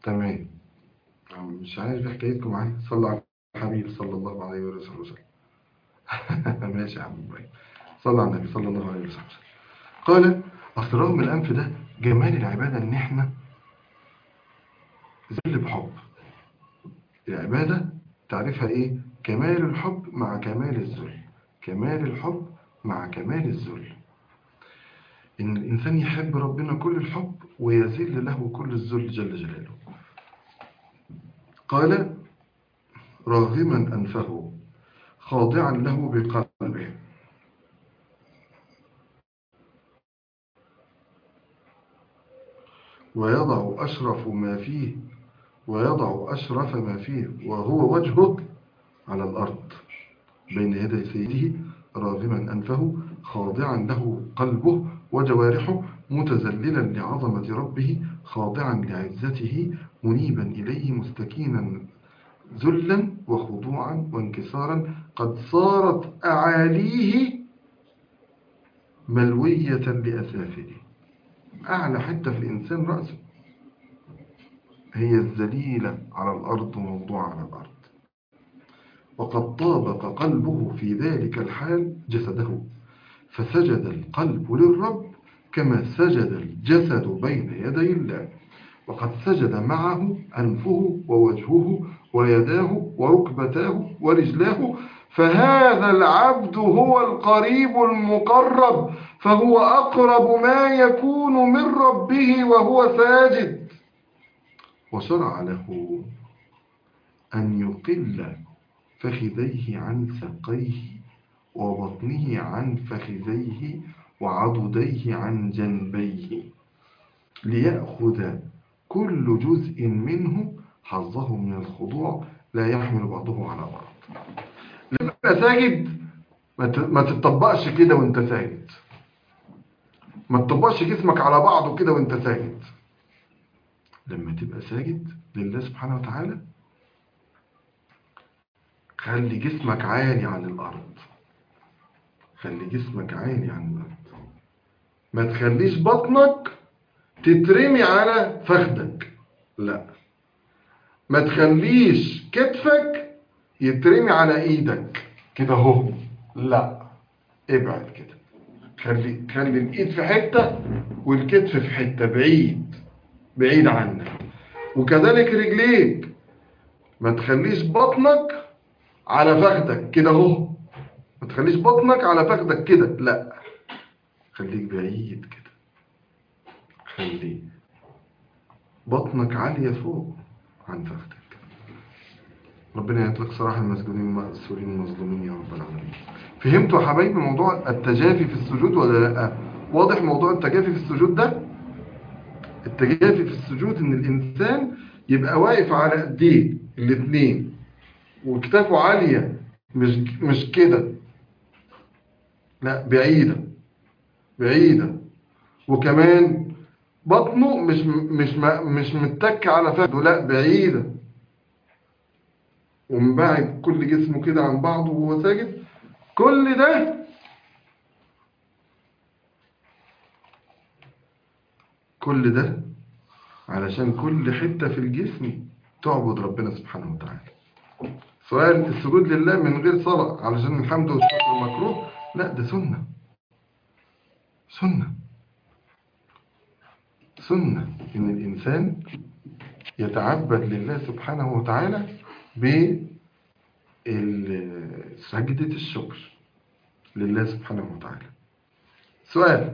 تمام مش عارف إيه حكايتكم معايا صلى على الحبيب صلى الله عليه وسلم ماشي يا عم ابراهيم صلى على النبي صلى الله عليه وسلم قال اصل رغم الانف ده جمال العباده ان احنا ذل بحب العباده تعرفها ايه كمال الحب مع كمال الذل كمال الحب مع كمال الذل ان الانسان يحب ربنا كل الحب ويذل له كل الذل جل جلاله قال راغما انفه خاضعا له بقلبه ويضع أشرف ما فيه ويضع أشرف ما فيه وهو وجهه على الأرض بين يدي سيده راغما أنفه خاضعا له قلبه وجوارحه متذللا لعظمة ربه خاضعا لعزته منيبا إليه مستكينا ذلا وخضوعا وانكسارا قد صارت أعاليه ملوية لأسافله أعلى حتة في الإنسان رأسه هي الذليلة على الأرض وموضوع على الأرض وقد طابق قلبه في ذلك الحال جسده فسجد القلب للرب كما سجد الجسد بين يدي الله وقد سجد معه أنفه ووجهه ويداه وركبتاه ورجلاه فهذا العبد هو القريب المقرب فهو أقرب ما يكون من ربه وهو ساجد وشرع له أن يقل فخذيه عن ساقيه وبطنه عن فخذيه وعضديه عن جنبيه ليأخذ كل جزء منه حظه من الخضوع لا يحمل بعضه على بعض لما تبقى ساجد ما تتطبقش كده وانت ساجد ما تطبقش جسمك على بعضه كده وانت ساجد لما تبقى ساجد لله سبحانه وتعالى خلي جسمك عالي عن الأرض خلي جسمك عالي عن الأرض ما تخليش بطنك تترمي على فخدك لا ما تخليش كتفك يترمي على ايدك كده اهو لا ابعد كده خلي خلي الايد في حته والكتف في حته بعيد بعيد عنك وكذلك رجليك ما تخليش بطنك على فخدك كده اهو ما تخليش بطنك على فخدك كده لا خليك بعيد كده خلي بطنك عالية فوق عن فخدك ربنا يطلق صراحة المسجونين المأسورين المظلومين يا رب العالمين فهمتوا يا حبايبي موضوع التجافي في السجود ولا لا واضح موضوع التجافي في السجود ده التجافي في السجود ان الانسان يبقى واقف على ايديه الاثنين وكتافه عالية مش مش كده لا بعيدة بعيدة وكمان بطنه مش مش مش متك على فخده لا بعيدة ومبعد كل جسمه كده عن بعضه وهو ساجد كل ده كل ده علشان كل حتة في الجسم تعبد ربنا سبحانه وتعالى سؤال السجود لله من غير صلاة علشان الحمد والشكر مكروه لا ده سنة سنة سنة إن الإنسان يتعبد لله سبحانه وتعالى بسجدة الشكر لله سبحانه وتعالى سؤال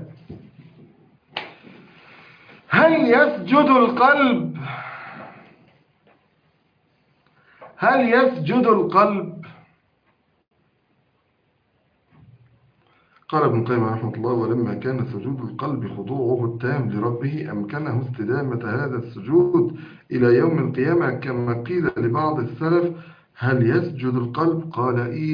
هل يسجد القلب هل يسجد القلب قال ابن القيم رحمه الله ولما كان سجود القلب خضوعه التام لربه أمكنه استدامة هذا السجود إلى يوم القيامة كما قيل لبعض السلف هل يسجد القلب قال إي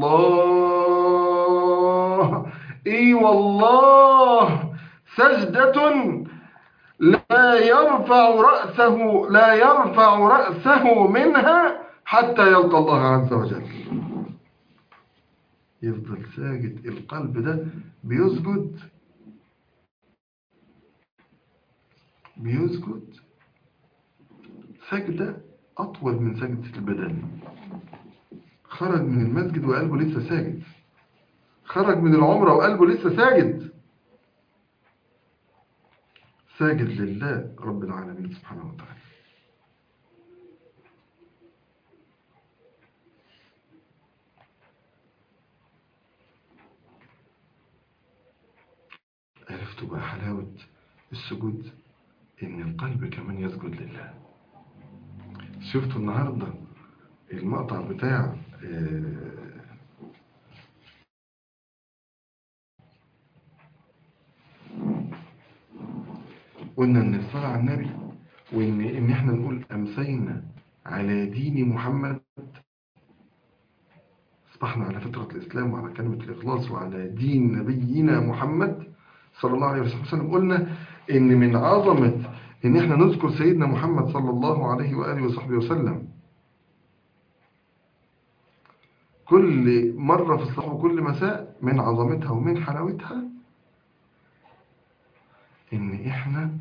والله إي والله سجدة لا يرفع رأسه لا يرفع رأسه منها حتى يلقى الله عز وجل يفضل ساجد القلب ده بيسجد بيسجد سجدة أطول من سجدة البدن خرج من المسجد وقلبه لسه ساجد خرج من العمرة وقلبه لسه ساجد ساجد لله رب العالمين سبحانه وتعالى عرفتوا بقى حلاوة السجود إن القلب كمان يسجد لله شفتوا النهاردة المقطع بتاع آه، قلنا ان الصلاة على النبي وان ان احنا نقول امسينا على دين محمد اصبحنا على فطرة الاسلام وعلى كلمة الاخلاص وعلى دين نبينا محمد صلى الله عليه وسلم قلنا ان من عظمة ان احنا نذكر سيدنا محمد صلى الله عليه وآله وصحبه وسلم كل مرة في الصباح وكل مساء من عظمتها ومن حلاوتها ان احنا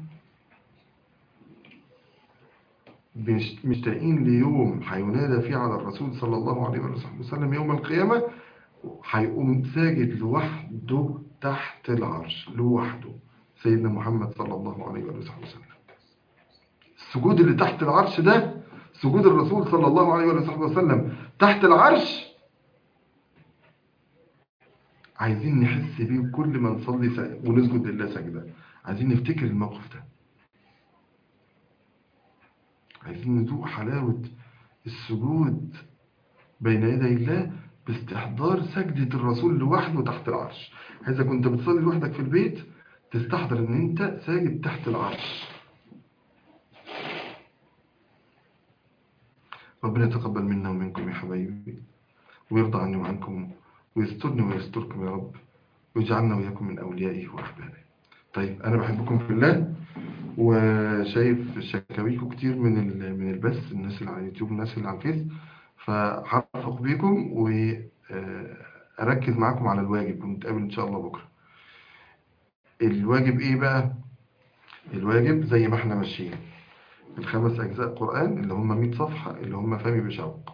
مش- مشتاقين ليوم هينادى فيه على الرسول صلى الله عليه وآله وصحبه وسلم يوم القيامة هيقوم ساجد لوحده تحت العرش لوحده سيدنا محمد صلى الله عليه وآله وصحبه وسلم السجود اللي تحت العرش ده سجود الرسول صلى الله عليه وآله وصحبه وسلم تحت العرش عايزين نحس بيه كل ما نصلي س- ونسجد لله سجدة عايزين نفتكر الموقف ده عايزين ندوق حلاوة السجود بين يدي الله باستحضار سجدة الرسول لوحده تحت العرش عايزك وانت بتصلي لوحدك في البيت تستحضر ان انت ساجد تحت العرش ربنا يتقبل منا ومنكم يا حبايبي ويرضى عني وعنكم ويسترني ويستركم يا رب ويجعلنا وإياكم من أوليائه وأحبابه طيب أنا بحبكم في الله وشايف شكاويكم كتير من ال- من البث الناس اللي على اليوتيوب الناس اللي على الفيس فهرفق بيكم وأركز معاكم على الواجب ونتقابل إن شاء الله بكرة الواجب إيه بقى؟ الواجب زي ما احنا ماشيين الخمس أجزاء قرآن اللي هم 100 صفحة اللي هم فهمي بشوق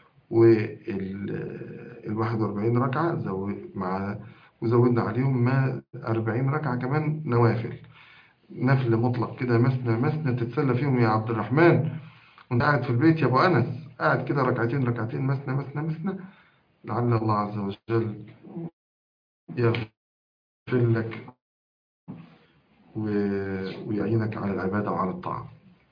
وال 41 ركعة زود مع وزودنا عليهم ما 40 ركعة كمان نوافل نفل مطلق كده مثنى مثنى تتسلى فيهم يا عبد الرحمن وانت قاعد في البيت يا ابو انس قاعد كده ركعتين ركعتين مثنى مثنى مثنى لعل الله عز وجل يغفر لك و... ويعينك على العبادة وعلى الطاعة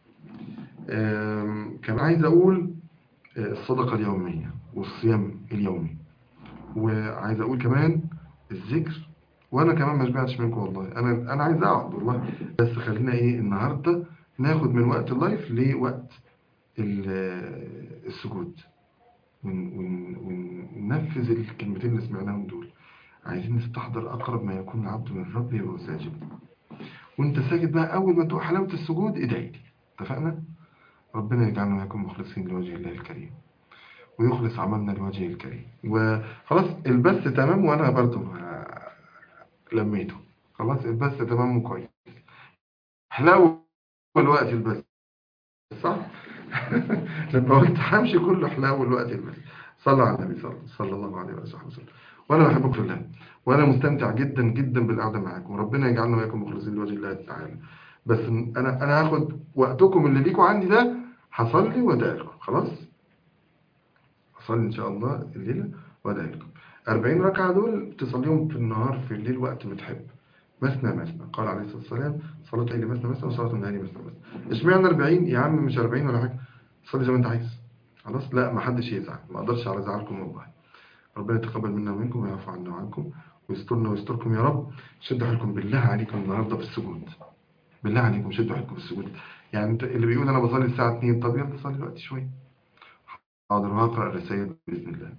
أم، كان عايز أقول آه، الصدقة اليومية والصيام اليومي وعايز أقول كمان الذكر وأنا كمان ما شبعتش منكم والله أنا أنا عايز أقعد والله بس خلينا إيه النهاردة ناخد من وقت اللايف لوقت ال- آه، السجود ون- ون- وننفذ الكلمتين اللي سمعناهم دول عايزين نستحضر أقرب ما يكون العبد من ربه وهو ساجد وانت ساجد بقى أول ما تدوق حلاوة السجود ادعي لي اتفقنا؟ ربنا يجعلنا وياكم مخلصين لوجه الله الكريم ويخلص عملنا لوجهه الكريم وخلاص البث تمام وانا برضو آه، لميته خلاص البث تمام وكويس حلاوة الوقت البث صح لما قلت همشي كله حلاوة الوقت البث صلى على النبي صلى, صلى الله عليه وسلم وانا بحبكم في الله وانا مستمتع جدا جدا بالقعده معاكم وربنا يجعلنا وياكم مخلصين لوجه الله تعالى بس انا انا هاخد وقتكم اللي ليكوا عندي ده هصلي وادعي لكم خلاص هصلي ان شاء الله الليله وادعي لكم 40 ركعه دول تصليهم في النهار في الليل وقت ما تحب مثنى مثنى قال عليه الصلاه والسلام صلاه الليل مثنى مثنى وصلاه النهار مثنى مثنى اشمعنى 40 يا عم مش 40 ولا حاجه صلي زي ما انت عايز خلاص لا ما حدش يزعل ما اقدرش على زعلكم والله ربنا يتقبل منا ومنكم ويعفو عنا وعنكم ويسترنا ويستركم يا رب شدوا حيلكم بالله عليكم النهارده في السجود بالله عليكم شدوا حيلكم في السجود يعني انت اللي بيقول انا بصلي الساعه 2 طب يلا صلي دلوقتي شويه حاضر وهقرا الرسائل باذن الله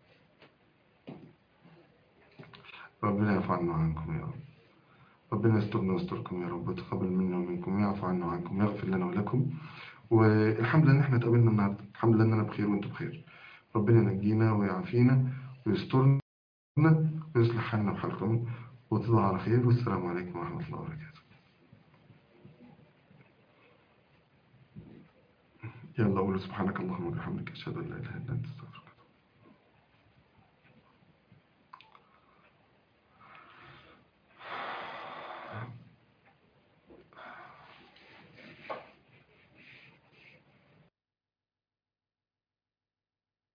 ربنا يعفو عنا وعنكم يا رب ربنا يسترنا ويستركم يا رب ويتقبل منا ومنكم ويعفو عنا وعنكم ويغفر لنا ولكم والحمد لله ان احنا اتقابلنا النهارده الحمد لله ان انا بخير وانتم بخير ربنا ينجينا ويعافينا ويسترنا ويصلح حالنا وحالكم وتصبحوا على خير والسلام عليكم ورحمه الله وبركاته يلا قولوا سبحانك اللهم وبحمدك اشهد ان لا اله الا انت استغفرك